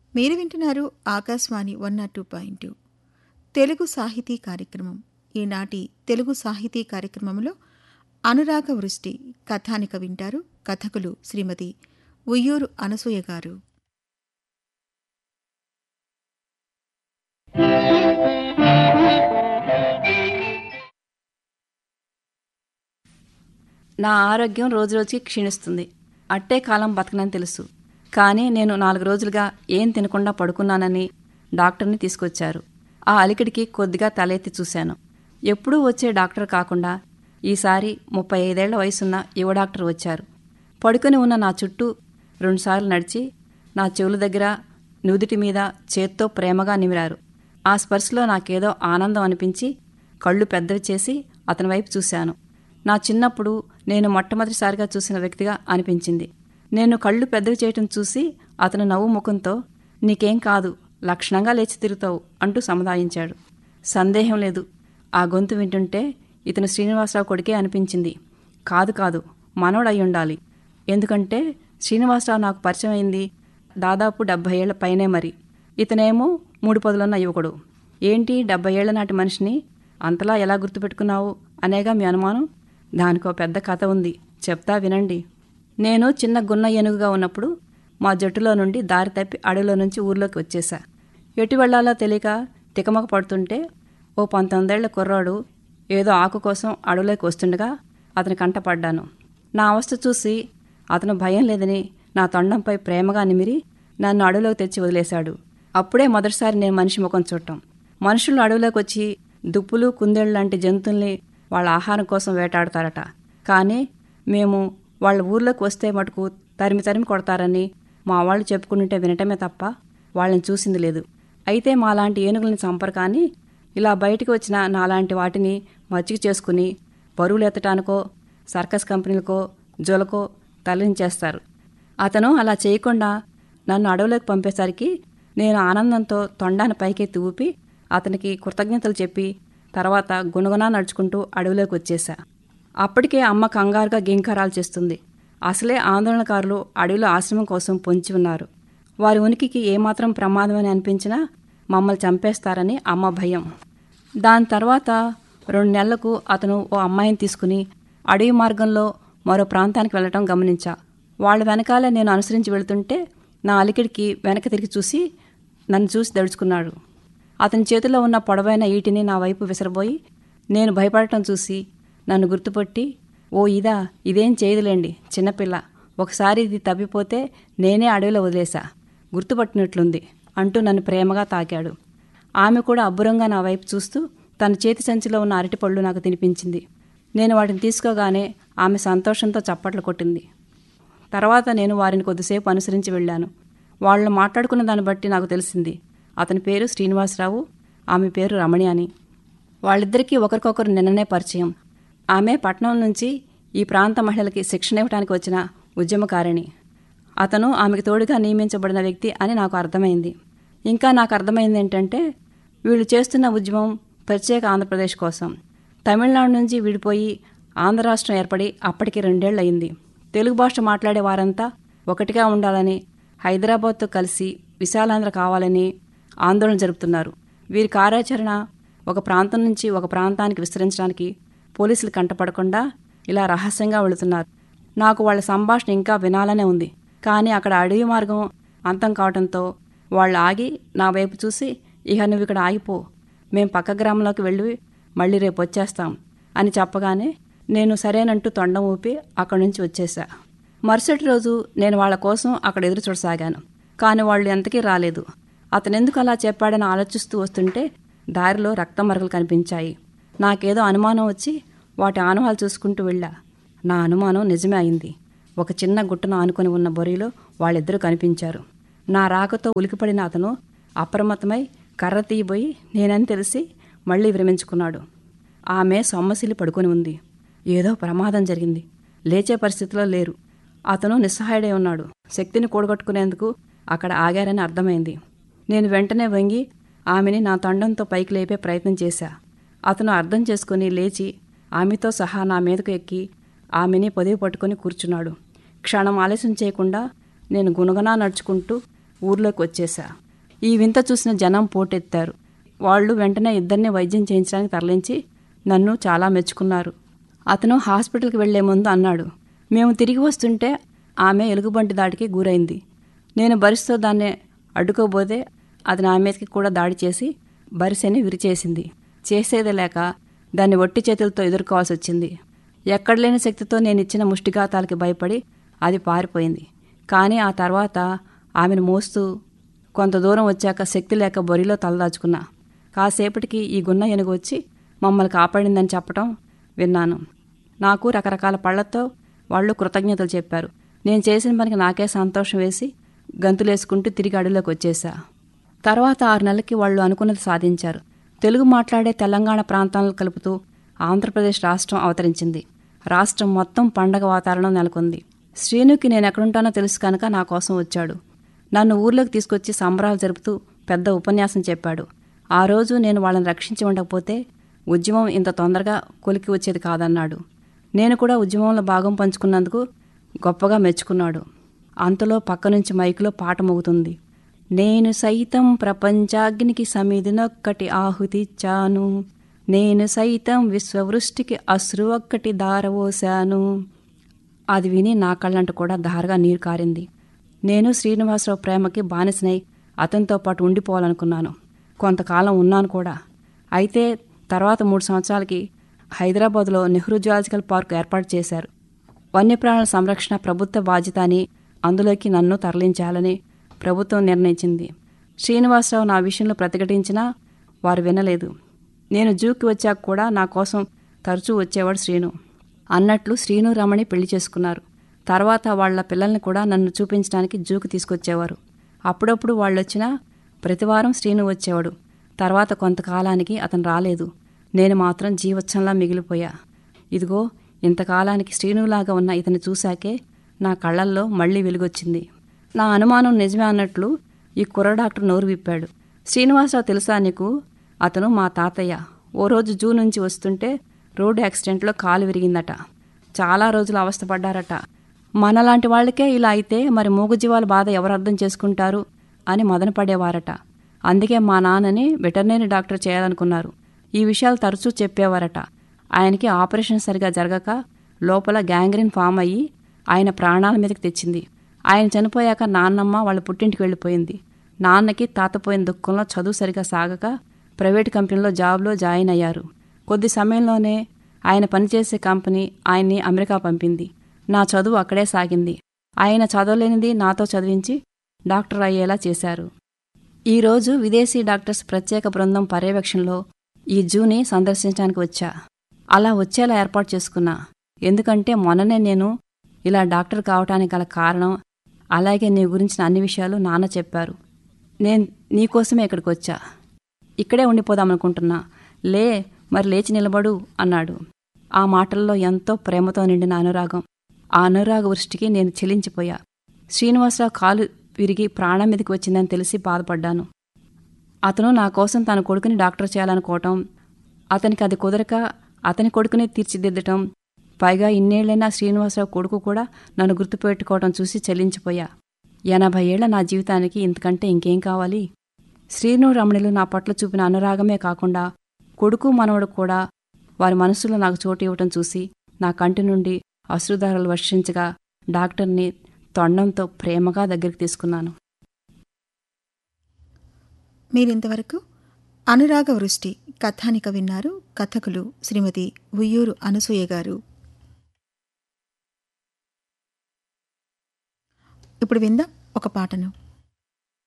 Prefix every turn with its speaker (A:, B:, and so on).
A: మీరు వింటున్నారు Akashvani one nought two point two Telugu సాహితీ కార్యక్రమం ఈనాటి తెలుగు సాహితీ కార్యక్రమంలో అనురాగ వృష్టి కథానిక వింటారు కథకులు శ్రీమతి ఉయ్యూరు అనసూయ గారు
B: నా ఆరోగ్యం రోజురోజుకి క్షీణిస్తుంది అట్టే కాలం బతకనని తెలుసు కానీ నేను నాలుగు రోజులుగా ఏం తినకుండా పడుకున్నానని డాక్టర్ని తీసుకొచ్చారు ఆ అలికిడికి కొద్దిగా తలెత్తి చూశాను ఎప్పుడూ వచ్చే డాక్టర్ కాకుండా ఈసారి ముప్పై ఐదేళ్ల వయసున్న యువ డాక్టర్ వచ్చారు పడుకొని ఉన్న నా చుట్టూ రెండుసార్లు నడిచి నా చెవుల దగ్గర నుదుటి మీద చేత్తో ప్రేమగా నిమిరారు ఆ స్పర్శలో నాకేదో ఆనందం అనిపించి కళ్ళు పెద్దవి చేసి అతని వైపు చూశాను నా చిన్నప్పుడు నేను మొట్టమొదటిసారిగా చూసిన వ్యక్తిగా అనిపించింది నేను కళ్ళు పెద్దవి చేయటం చూసి అతను నవ్వు ముఖంతో నీకేం కాదు లక్షణంగా లేచి తిరుగుతావు అంటూ సముదాయించాడు సందేహం లేదు ఆ గొంతు వింటుంటే ఇతను శ్రీనివాసరావు కొడుకే అనిపించింది కాదు కాదు మనోడు అయి ఉండాలి ఎందుకంటే శ్రీనివాసరావు నాకు పరిచయం అయింది దాదాపు డెబ్భై ఏళ్ల పైనే మరి ఇతనేమో మూడు పదులున్న యువకుడు ఏంటి డెబ్బై ఏళ్ల నాటి మనిషిని అంతలా ఎలా గుర్తుపెట్టుకున్నావు అనేగా మీ అనుమానం దానికో పెద్ద కథ ఉంది చెప్తా వినండి నేను చిన్న గున్న ఏనుగుగా ఉన్నప్పుడు మా జట్టులో నుండి దారి తప్పి అడవిలో నుంచి ఊర్లోకి వచ్చేసా ఎటు వెళ్లాలో తెలియక తికమక పడుతుంటే ఓ పంతొమ్మిదేళ్ల కుర్రాడు ఏదో ఆకు కోసం అడవిలోకి వస్తుండగా అతని కంట పడ్డాను నా అవస్థ చూసి అతను భయం లేదని నా తొండంపై ప్రేమగా నిమిరి నన్ను అడవిలోకి తెచ్చి వదిలేశాడు అప్పుడే మొదటిసారి నేను మనిషి ముఖం చూడటం మనుషులు అడవిలోకి వచ్చి దుప్పులు కుందేళ్ళు లాంటి జంతువుల్ని వాళ్ళ ఆహారం కోసం వేటాడతారట కానీ మేము వాళ్ళ ఊర్లోకి వస్తే మటుకు తరిమి తరిమి కొడతారని మా వాళ్ళు చెప్పుకుంటుంటే వినటమే తప్ప వాళ్ళని చూసింది లేదు అయితే మాలాంటి ఏనుగుల్ని చంపరు కానీ ఇలా బయటికి వచ్చిన నాలాంటి వాటిని మచ్చిక చేసుకుని బరువులు ఎత్తటానికో సర్కస్ కంపెనీలకో జోలకో తరలించేస్తారు అతను అలా చేయకుండా నన్ను అడవులోకి పంపేసరికి నేను ఆనందంతో తొండాన్ని పైకెత్తి ఊపి అతనికి కృతజ్ఞతలు చెప్పి తర్వాత గుణగుణా నడుచుకుంటూ అడవిలోకి వచ్చేశా అప్పటికే అమ్మ కంగారుగా గింకారాలు చేస్తుంది అసలే ఆందోళనకారులు అడవిలో ఆశ్రమం కోసం పొంచి ఉన్నారు వారి ఉనికికి ఏమాత్రం ప్రమాదమని అనిపించినా మమ్మల్ని చంపేస్తారని అమ్మ భయం దాని తర్వాత రెండు నెలలకు అతను ఓ అమ్మాయిని తీసుకుని అడవి మార్గంలో మరో ప్రాంతానికి వెళ్ళటం గమనించా వాళ్ళ వెనకాలే నేను అనుసరించి వెళుతుంటే నా అలికిడికి వెనక తిరిగి చూసి నన్ను చూసి దడుచుకున్నాడు అతని చేతిలో ఉన్న పొడవైన ఈటిని నా వైపు విసరబోయి నేను భయపడటం చూసి నన్ను గుర్తుపట్టి ఓ ఇదా ఇదేం చేయదులేండి చిన్నపిల్ల ఒకసారి ఇది తప్పిపోతే నేనే అడవిలో వదిలేశా గుర్తుపట్టినట్లుంది అంటూ నన్ను ప్రేమగా తాకాడు ఆమె కూడా అబ్బురంగా నా వైపు చూస్తూ తన చేతి సంచిలో ఉన్న అరటిపళ్ళు నాకు తినిపించింది నేను వాటిని తీసుకోగానే ఆమె సంతోషంతో చప్పట్లు కొట్టింది తర్వాత నేను వారిని కొద్దిసేపు అనుసరించి వెళ్ళాను వాళ్ళు మాట్లాడుకున్న దాన్ని బట్టి నాకు తెలిసింది అతని పేరు శ్రీనివాసరావు ఆమె పేరు రమణి అని వాళ్ళిద్దరికీ ఒకరికొకరు నిన్ననే పరిచయం ఆమె పట్నం నుంచి ఈ ప్రాంత మహిళలకి శిక్షణ ఇవ్వడానికి వచ్చిన ఉద్యమకారిణి అతను ఆమెకు తోడుగా నియమించబడిన వ్యక్తి అని నాకు అర్థమైంది ఇంకా నాకు అర్థమైంది ఏంటంటే వీళ్ళు చేస్తున్న ఉద్యమం ప్రత్యేక ఆంధ్రప్రదేశ్ కోసం తమిళనాడు నుంచి విడిపోయి ఆంధ్ర రాష్ట్రం ఏర్పడి అప్పటికి రెండేళ్ళు అయింది తెలుగు భాష మాట్లాడే వారంతా ఒకటిగా ఉండాలని హైదరాబాద్తో కలిసి విశాలాంధ్ర కావాలని ఆందోళన జరుపుతున్నారు వీరి కార్యాచరణ ఒక ప్రాంతం నుంచి ఒక ప్రాంతానికి విస్తరించడానికి పోలీసులు కంటపడకుండా ఇలా రహస్యంగా వెళుతున్నారు నాకు వాళ్ళ సంభాషణ ఇంకా వినాలనే ఉంది కానీ అక్కడ అడవి మార్గం అంతం కావడంతో వాళ్ళు ఆగి నా వైపు చూసి ఇక నువ్వు ఇక్కడ ఆగిపో మేం పక్క గ్రామంలోకి వెళ్ళి మళ్ళీ రేపు వచ్చేస్తాం అని చెప్పగానే నేను సరేనంటూ తొండం ఊపి అక్కడి నుంచి వచ్చేసా మరుసటి రోజు నేను వాళ్ళ కోసం అక్కడ ఎదురు చూడసాగాను కానీ వాళ్ళు ఎంతకీ రాలేదు అతనెందుకు అలా చెప్పాడని ఆలోచిస్తూ వస్తుంటే దారిలో రక్త మరకలు కనిపించాయి నాకేదో అనుమానం వచ్చి వాటి ఆనవాలు చూసుకుంటూ వెళ్ళా నా అనుమానం నిజమే అయింది ఒక చిన్న గుట్టను ఆనుకొని ఉన్న బొరిలో వాళ్ళిద్దరూ కనిపించారు నా రాకతో ఉలికిపడిన అతను అప్రమత్తమై కర్ర తీయబోయి నేనని తెలిసి మళ్ళీ విరమించుకున్నాడు ఆమె సొమ్మసిల్లి పడుకొని ఉంది ఏదో ప్రమాదం జరిగింది లేచే పరిస్థితిలో లేరు అతను నిస్సహాయుడై ఉన్నాడు శక్తిని కూడగట్టుకునేందుకు అక్కడ ఆగారని అర్థమైంది నేను వెంటనే వంగి ఆమెని నా తొండంతో పైకి లేపే ప్రయత్నం చేశా అతను అర్థం చేసుకుని లేచి ఆమెతో సహా నా మీదకు ఎక్కి ఆమెని పొదివి పట్టుకొని కూర్చున్నాడు క్షణం ఆలస్యం చేయకుండా నేను గుణగుణా నడుచుకుంటూ ఊర్లోకి వచ్చేశా ఈ వింత చూసిన జనం పోటెత్తారు వాళ్ళు వెంటనే ఇద్దరిని వైద్యం చేయించడానికి తరలించి నన్ను చాలా మెచ్చుకున్నారు అతను హాస్పిటల్కి వెళ్లే ముందు అన్నాడు మేము తిరిగి వస్తుంటే ఆమె ఎలుగుబంటి దాడికి గురైంది నేను బరిస్తో దాన్ని అడ్డుకోబోతే అది నా మీదకి కూడా దాడి చేసి బరిసెని విరిచేసింది చేసేది లేక దాన్ని ఒట్టి చేతులతో ఎదుర్కోవాల్సి వచ్చింది ఎక్కడ లేని శక్తితో నేను ఇచ్చిన ముష్టిఘాతాలకి భయపడి అది పారిపోయింది కానీ ఆ తర్వాత ఆమెను మోస్తూ కొంత దూరం వచ్చాక శక్తి లేక బొరిలో తలదాచుకున్నా కాసేపటికి ఈ గున్న ఎనుగు వచ్చి మమ్మల్ని కాపాడిందని చెప్పటం విన్నాను నాకు రకరకాల పళ్లతో వాళ్ళు కృతజ్ఞతలు చెప్పారు నేను చేసిన పనికి నాకే సంతోషం వేసి గంతులేసుకుంటూ తిరిగి అడవిలోకి వచ్చేసా తర్వాత ఆరు నెలలకి వాళ్ళు అనుకున్నది సాధించారు తెలుగు మాట్లాడే తెలంగాణ ప్రాంతాలను కలుపుతూ ఆంధ్రప్రదేశ్ రాష్ట్రం అవతరించింది రాష్ట్రం మొత్తం పండగ వాతావరణం నెలకొంది శ్రీనుకి నేను ఎక్కడుంటానో తెలుసు కనుక నా కోసం వచ్చాడు నన్ను ఊర్లోకి తీసుకొచ్చి సంబరాలు జరుపుతూ పెద్ద ఉపన్యాసం చెప్పాడు ఆ రోజు నేను వాళ్ళని రక్షించి ఉండకపోతే ఉద్యమం ఇంత తొందరగా కొలికి వచ్చేది కాదన్నాడు నేను కూడా ఉద్యమంలో భాగం పంచుకున్నందుకు గొప్పగా మెచ్చుకున్నాడు అంతలో పక్క నుంచి మైకులో పాట మోగుతుంది నేను సైతం ప్రపంచాగ్నికి సమిదినొక్కటి ఆహుతిచ్చాను నేను సైతం విశ్వవృష్టికి అశ్రు ఒక్కటి దారవోశాను అది విని నా కళ్ళంట కూడా దారగా నీరు కారింది నేను శ్రీనివాసరావు ప్రేమకి బానిసనై అతనితో పాటు ఉండిపోవాలనుకున్నాను కొంతకాలం ఉన్నాను కూడా అయితే తర్వాత మూడు సంవత్సరాలకి హైదరాబాద్లో నెహ్రూ జువాలజికల్ పార్క్ ఏర్పాటు చేశారు వన్యప్రాణుల సంరక్షణ ప్రభుత్వ బాధ్యత అని అందులోకి నన్ను తరలించాలని ప్రభుత్వం నిర్ణయించింది శ్రీనివాసరావు నా విషయంలో ప్రతిఘటించినా వారు వినలేదు నేను జూకి వచ్చాక కూడా నా కోసం తరచూ వచ్చేవాడు శ్రీను అన్నట్లు శ్రీను రమణి పెళ్లి చేసుకున్నారు తర్వాత వాళ్ల పిల్లల్ని కూడా నన్ను చూపించడానికి జూకి తీసుకొచ్చేవారు అప్పుడప్పుడు వాళ్ళొచ్చినా ప్రతివారం శ్రీను వచ్చేవాడు తర్వాత కొంతకాలానికి అతను రాలేదు నేను మాత్రం జీవోత్సవంలా మిగిలిపోయా ఇదిగో ఇంతకాలానికి శ్రీనులాగా ఉన్న ఇతను చూశాకే నా కళ్ళల్లో మళ్లీ వెలుగొచ్చింది నా అనుమానం నిజమే అన్నట్లు ఈ కుర్ర డాక్టర్ నోరు విప్పాడు శ్రీనివాసరావు తెలుసా నీకు అతను మా తాతయ్య ఓ రోజు జూ నుంచి వస్తుంటే రోడ్డు యాక్సిడెంట్లో కాలు విరిగిందట చాలా రోజులు అవస్థపడ్డారట మనలాంటి వాళ్ళకే ఇలా అయితే మరి మూగజీవాల బాధ ఎవరు అర్థం చేసుకుంటారు అని మదనపడేవారట అందుకే మా నాన్నని వెటర్నరీ డాక్టర్ చేయాలనుకున్నారు ఈ విషయాలు తరచూ చెప్పేవారట ఆయనకి ఆపరేషన్ సరిగా జరగక లోపల గ్యాంగ్రీన్ ఫామ్ అయ్యి ఆయన ప్రాణాల మీదకి తెచ్చింది ఆయన చనిపోయాక నాన్నమ్మ వాళ్ళ పుట్టింటికి వెళ్ళిపోయింది నాన్నకి తాతపోయిన దుఃఖంలో చదువు సరిగా సాగక ప్రైవేట్ కంపెనీలో జాబ్లో జాయిన్ అయ్యారు కొద్ది సమయంలోనే ఆయన పనిచేసే కంపెనీ ఆయన్ని అమెరికా పంపింది నా చదువు అక్కడే సాగింది ఆయన చదవలేనిది నాతో చదివించి డాక్టర్ అయ్యేలా చేశారు ఈరోజు విదేశీ డాక్టర్స్ ప్రత్యేక బృందం పర్యవేక్షణలో ఈ జూని సందర్శించడానికి వచ్చా అలా వచ్చేలా ఏర్పాటు చేసుకున్నా ఎందుకంటే మొన్ననే నేను ఇలా డాక్టర్ కావటానికి గల కారణం అలాగే నీ గురించిన అన్ని విషయాలు నాన్న చెప్పారు నేను నీకోసమే ఇక్కడికి వచ్చా ఇక్కడే ఉండిపోదామనుకుంటున్నా లే మరి లేచి నిలబడు అన్నాడు ఆ మాటల్లో ఎంతో ప్రేమతో నిండిన అనురాగం ఆ అనురాగ వృష్టికి నేను చెలించిపోయా శ్రీనివాసరావు కాలు విరిగి ప్రాణం మీదకి వచ్చిందని తెలిసి బాధపడ్డాను అతను నా కోసం తన కొడుకుని డాక్టర్ చేయాలనుకోవటం అతనికి అది కుదరక అతని కొడుకుని తీర్చిదిద్దటం పైగా ఇన్నేళ్లైనా శ్రీనివాసరావు కొడుకు కూడా నన్ను గుర్తుపెట్టుకోవటం చూసి చెల్లించిపోయా ఎనభై ఏళ్ల నా జీవితానికి ఇంతకంటే ఇంకేం కావాలి శ్రీను రమణులు నా పట్ల చూపిన అనురాగమే కాకుండా కొడుకు మనవడు కూడా వారి మనసులో నాకు చోటు ఇవ్వటం చూసి నా కంటి నుండి అశ్రుధారలు వర్షించగా డాక్టర్ని తొండంతో ప్రేమగా దగ్గరికి తీసుకున్నాను
A: మీరింతవరకు అనురాగ వృష్టి కథానిక విన్నారు కథకులు శ్రీమతి ఉయ్యూరు అనసూయ గారు ఇప్పుడు విందాం ఒక పాటను